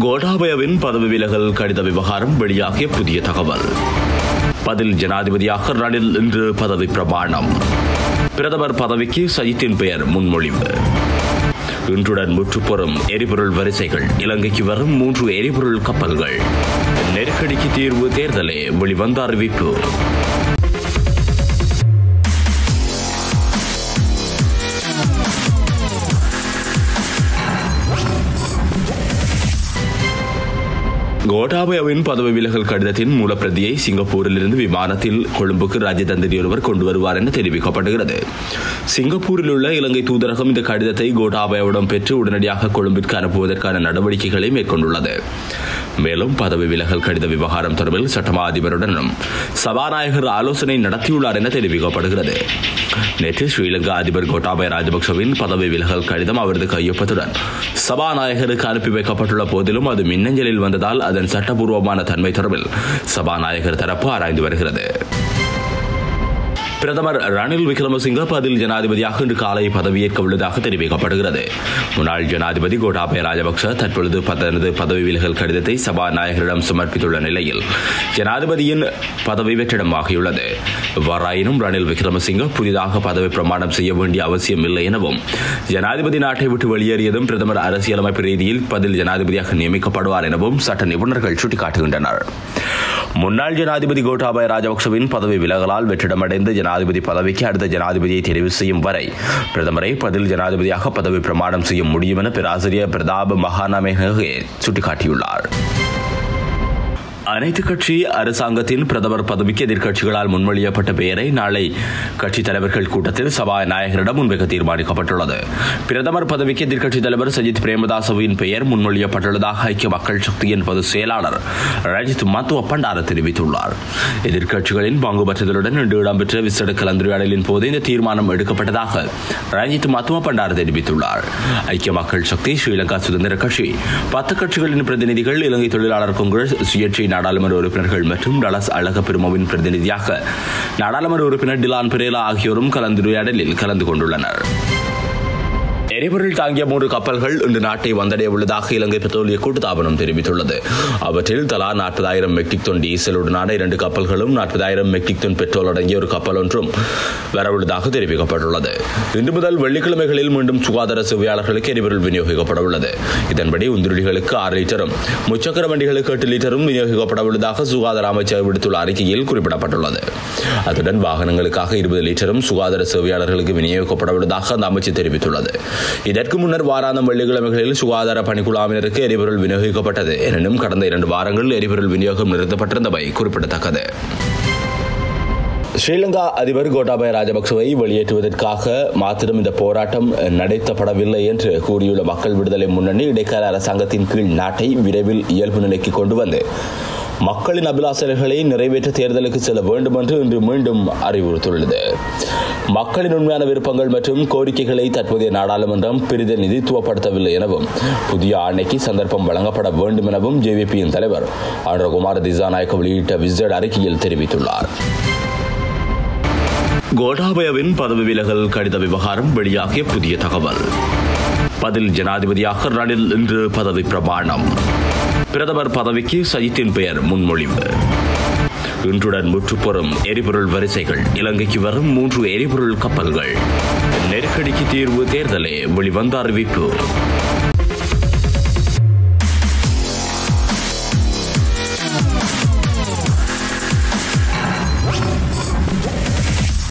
கோட்டாபயவின் பதவி விலகல் கடித விவகாரம் வெளியாகிய புதிய தகவல் பதில் ஜனாதிபதியாக ரணில் இன்று பதவி பிரமாணம் பிரதமர் பதவிக்கு சஜித்தின் பெயர் முன்மொழிவு இன்றுடன் முற்றுப்பெறும் எரிபொருள் வரிசைகள் இலங்கைக்கு வரும் மூன்று எரிபொருள் கப்பல்கள் நெருக்கடிக்கு தீர்வு தேர்தலே வெளிவந்த அறிவிப்பு கோட்டாபயாவின் பதவி விலகல் கடிதத்தின் மூலப்பிரதியை சிங்கப்பூரிலிருந்து விமானத்தில் கொழும்புக்கு ராஜதந்திரி ஒருவர் கொண்டு வருவார் என தெரிவிக்கப்படுகிறது சிங்கப்பூரில் உள்ள இலங்கை தூதரகம் இந்த கடிதத்தை கோட்டாபயாவிடம் பெற்று உடனடியாக கொழும்பிற்கு அனுப்புவதற்கான நடவடிக்கைகளை மேற்கொண்டுள்ளது மேலும் பதவி விலகல் கடித விவகாரம் தொடர்பில் சட்டமா அதிபருடனும் சபாநாயகர் ஆலோசனை நடத்தியுள்ளார் என தெரிவிக்கப்படுகிறது நேற்று ஸ்ரீலங்கா அதிபர் கோட்டாபய ராஜபக்சவின் பதவி விலகல் கடிதம் அவரது கையொப்பத்துடன் சபாநாயகருக்கு அனுப்பி வைக்கப்பட்டுள்ள போதிலும் அது மின்னஞ்சலில் வந்ததால் அதன் சட்டபூர்வமான தன்மை தொடர்பில் சபாநாயகர் தரப்பு ஆராய்ந்து வருகிறது பிரதமர் ரணில் விக்ரமசிங்க பதில் ஜனாதிபதியாக இன்று காலை பதவியேற்க உள்ளதாக தெரிவிக்கப்படுகிறது முன்னாள் ஜனாதிபதி கோட்டாபய ராஜபக்ச தற்பொழுது தனது பதவி விலகல் கடிதத்தை சபாநாயகரிடம் சமர்ப்பித்துள்ள நிலையில் ஜனாதிபதியின் பதவி வெற்றிடமாகியுள்ளது எவ்வாறாயினும் ரணில் விக்ரமசிங்க புதிதாக பதவி பிரமாணம் செய்ய வேண்டிய அவசியம் இல்லை எனவும் ஜனாதிபதி நாட்டை விட்டு வெளியேறியதும் பிரதமர் அரசியலமைப்பு ரீதியில் பதில் ஜனாதிபதியாக நியமிக்கப்படுவார் எனவும் சட்ட நிபுணர்கள் சுட்டிக்காட்டுகின்றனர் முன்னாள் ஜனாதிபதி கோட்டாபய ராஜபக்சவின் பதவி விலகலால் வெற்றிடமடைந்த ஜனாதிபதி பதவிக்கு அடுத்த ஜனாதிபதியை தெரிவு செய்யும் வரை பிரதமரை பதில் ஜனாதிபதியாக பதவி பிரமாணம் செய்ய முடியும் என பேராசிரியர் பிரதாப் மகாநமேகே சுட்டிக்காட்டியுள்ளார் அனைத்து கட்சி அரசாங்கத்தின் பிரதமர் பதவிக்கு எதிர்க்கட்சிகளால் முன்மொழியப்பட்ட பெயரை நாளை கட்சித் தலைவர்கள் கூட்டத்தில் சபாநாயகரிடம் முன்வைக்க தீர்மானிக்கப்பட்டுள்ளது பிரதமர் பதவிக்கு எதிர்க்கட்சித் தலைவர் சஜித் பிரேமதாசவின் பெயர் முன்மொழியப்பட்டுள்ளதாக ஐக்கிய மக்கள் சக்தியின் பொதுச் செயலாளர் ரஜித் மத்துவ பண்டார தெரிவித்துள்ளார் எதிர்க்கட்சிகளின் பங்கு பற்றுதலுடன் இன்று இடம்பெற்ற விசேட கலந்துரையாடலின் போது இந்த தீர்மானம் எடுக்கப்பட்டதாக ரஞ்சித் மத்துவ பண்டார தெரிவித்துள்ளார் ஐக்கிய மக்கள் சக்தி ஸ்ரீலங்கா சுதந்திர கட்சி பத்து கட்சிகளின் பிரதிநிதிகள் இலங்கை தொழிலாளர் காங்கிரஸ் சுயேட்சை நாடாளுமன்ற உறுப்பினர்கள் மற்றும் டலஸ் அழக பெருமவின் பிரதிநிதியாக நாடாளுமன்ற உறுப்பினர் டிலான் பிரேலா ஆகியோரும் கலந்துரையாடலில் கலந்து கொண்டுள்ளனர் எரிபொருள் தாங்கிய மூன்று கப்பல்கள் இன்று நாட்டை வந்தடைய உள்ளதாக இலங்கை பெட்ரோலிய கூட்டுத்தாபனம் தெரிவித்துள்ளது அவற்றில் தலா நாற்பதாயிரம் மெட்ரிக் டன் டீசலுடனான இரண்டு கப்பல்களும் நாற்பதாயிரம் மெட்ரிக் டன் பெட்ரோல் அடங்கிய ஒரு கப்பல் ஒன்றும் வரவுள்ளதாக தெரிவிக்கப்பட்டுள்ளது இன்று முதல் வெள்ளிக்கிழமைகளில் மீண்டும் சுகாதார சேவையாளர்களுக்கு எரிபொருள் விநியோகிக்கப்பட உள்ளது இதன்படி உந்துருளிகளுக்கு ஆறு லிட்டரும் முச்சக்கர வண்டிகளுக்கு எட்டு லிட்டரும் விநியோகிக்கப்பட உள்ளதாக சுகாதார அமைச்சர் விடுத்துள்ள அறிக்கையில் குறிப்பிடப்பட்டுள்ளது அத்துடன் வாகனங்களுக்காக இருபது லிட்டரும் சுகாதார சேவையாளர்களுக்கு விநியோகிக்கப்பட உள்ளதாக அந்த அமைச்சர் தெரிவித்துள்ளது இதற்கு முன்னர் வாராந்தம் வெள்ளிக்கிழமைகளில் சுகாதார பணிக்குழாவினருக்கு எரிபொருள் விநியோகிக்கப்பட்டது எனினும் கடந்த இரண்டு வாரங்களில் எரிபொருள் விநியோகம் நிறுத்தப்பட்டிருந்தவை குறிப்பிடத்தக்கது ஸ்ரீலங்கா அதிபர் கோட்டாபய ராஜபக்சவை வெளியேற்றுவதற்காக மாத்திரம் இந்த போராட்டம் நடத்தப்படவில்லை என்று கூறியுள்ள மக்கள் விடுதலை முன்னணி இடைக்கால அரசாங்கத்தின் கீழ் நாட்டை விரைவில் இயல்பு நிலைக்கு கொண்டு வந்து மக்களின் அபிலாசைகளை நிறைவேற்ற தேர்தலுக்கு செல்ல வேண்டும் என்று இன்று மீண்டும் அறிவுறுத்தியுள்ளது மக்களின் உண்மையான விருப்பங்கள் மற்றும் கோரிக்கைகளை தற்போதைய நாடாளுமன்றம் பெரிதும் நிதித்துவப்படுத்தவில்லை எனவும் புதிய ஆணைக்கு சந்தர்ப்பம் வழங்கப்பட வேண்டும் எனவும் ஜேவிபியின் தலைவர் ஆண்டகுமார் திசாநாயக்க வெளியிட்ட விசேட அறிக்கையில் தெரிவித்துள்ளார் கோட்டாபயவின் பதவி விலகல் கடித விவகாரம் வெளியாகிய புதிய தகவல் பதில் ஜனாதிபதியாக ரணில் இன்று பதவி பிரமாணம் பிரதமர் பதவிக்கு சஜித்தின் பெயர் முன்மொழிவு இன்றுடன் முற்றுப்பெறும் எரிபொருள் வரிசைகள் இலங்கைக்கு வரும் மூன்று எரிபொருள் கப்பல்கள் நெருக்கடிக்கு தீர்வு தேர்தலே வெளிவந்த அறிவிப்பு